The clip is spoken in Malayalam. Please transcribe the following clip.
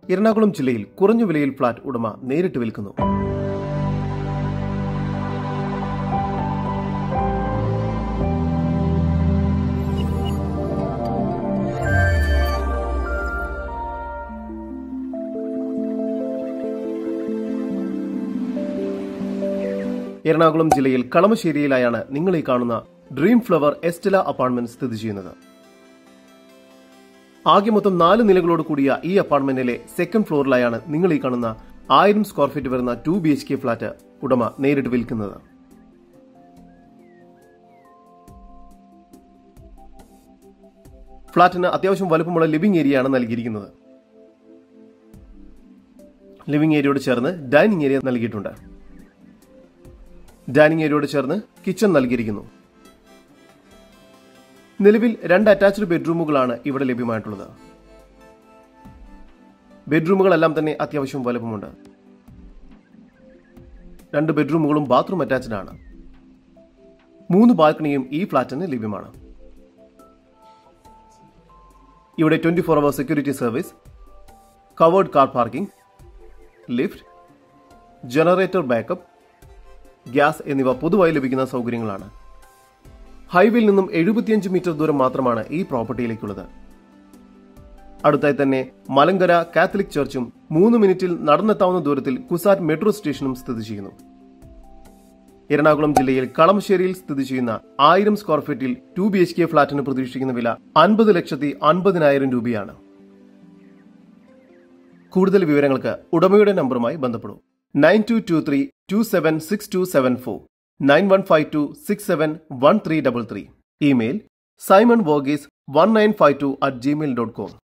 എറണാകുളം ജില്ലയിൽ കുറഞ്ഞ വിലയിൽ ഫ്ളാറ്റ് ഉടമ നേരിട്ട് വിൽക്കുന്നു എറണാകുളം ജില്ലയിൽ കളമശ്ശേരിയിലായാണ് നിങ്ങൾ ഈ കാണുന്ന ഡ്രീം ഫ്ലവർ എസ്റ്റല അപ്പാർട്ട്മെന്റ് സ്ഥിതി ചെയ്യുന്നത് ആകെ മൊത്തം നാല് നിലകളോട് കൂടിയ ഈ അപ്പാർട്ട്മെന്റിലെ സെക്കൻഡ് ഫ്ലോറിലായാണ് നിങ്ങൾ ഈ കാണുന്ന ആയിരം സ്ക്വയർ ഫീറ്റ് വരുന്ന two B H K flat ഉടമ നേരിട്ട് വിൽക്കുന്നത് ഫ്ളാറ്റിന് അത്യാവശ്യം വലുപ്പമുള്ള ലിവിംഗ് ഏരിയയാണ് നൽകിയിരിക്കുന്നത് ലിവിംഗ് ഏരിയയോട് ചേർന്ന് ഡൈനിങ് ഏരിയ നൽകിയിട്ടുണ്ട് ഡൈനിങ് ഏരിയയോട് ചേർന്ന് കിച്ചൺ നൽകിയിരിക്കുന്നു നിലവിൽ രണ്ട് അറ്റാച്ച്ഡ് ബെഡ്റൂമുകളാണ് ഇവിടെ ലഭ്യമായിട്ടുള്ളത് ബെഡ്റൂമുകളെല്ലാം തന്നെ അത്യാവശ്യം വലുപ്പമുണ്ട് രണ്ട് ബെഡ്റൂമുകളും ബാത്റൂം അറ്റാച്ച്ഡ് ആണ് മൂന്ന് ബാൽക്കണിയും ഈ ഫ്ളാറ്റിന് ലഭ്യമാണ് ഇവിടെ twenty four hour security service covered car parking lift generator backup gas എന്നിവ പൊതുവായി ലഭിക്കുന്ന സൗകര്യങ്ങളാണ് ഹൈവേയിൽ നിന്നും എഴുപത്തിയഞ്ച് മീറ്റർ ദൂരം മാത്രമാണ് ഈ പ്രോപ്പർട്ടിയിലേക്കുള്ളത് അടുത്തായി തന്നെ മലങ്കര കാത്തലിക് ചർച്ചും മൂന്ന് മിനിറ്റിൽ നടന്നെത്താവുന്ന ദൂരത്തിൽ കുസാറ്റ് മെട്രോ സ്റ്റേഷനും സ്ഥിതി ചെയ്യുന്നു എറണാകുളം ജില്ലയിൽ കളമശ്ശേരിയിൽ സ്ഥിതി ചെയ്യുന്ന ആയിരം സ്ക്വയർ ഫീറ്റിൽ ടു ബി എച്ച് കെ ഫ്ളാറ്റിന് പ്രതീക്ഷിക്കുന്ന വില അൻപത് ലക്ഷത്തി അൻപതിനായിരം രൂപയാണ് കൂടുതൽ വിവരങ്ങൾക്ക് ഉടമയുടെ നമ്പറുമായി ബന്ധപ്പെടൂ nine two two three two seven six two seven four nine one five two six seven one three double three email Simon വോഗീസ് one nine five two at Gmail dot com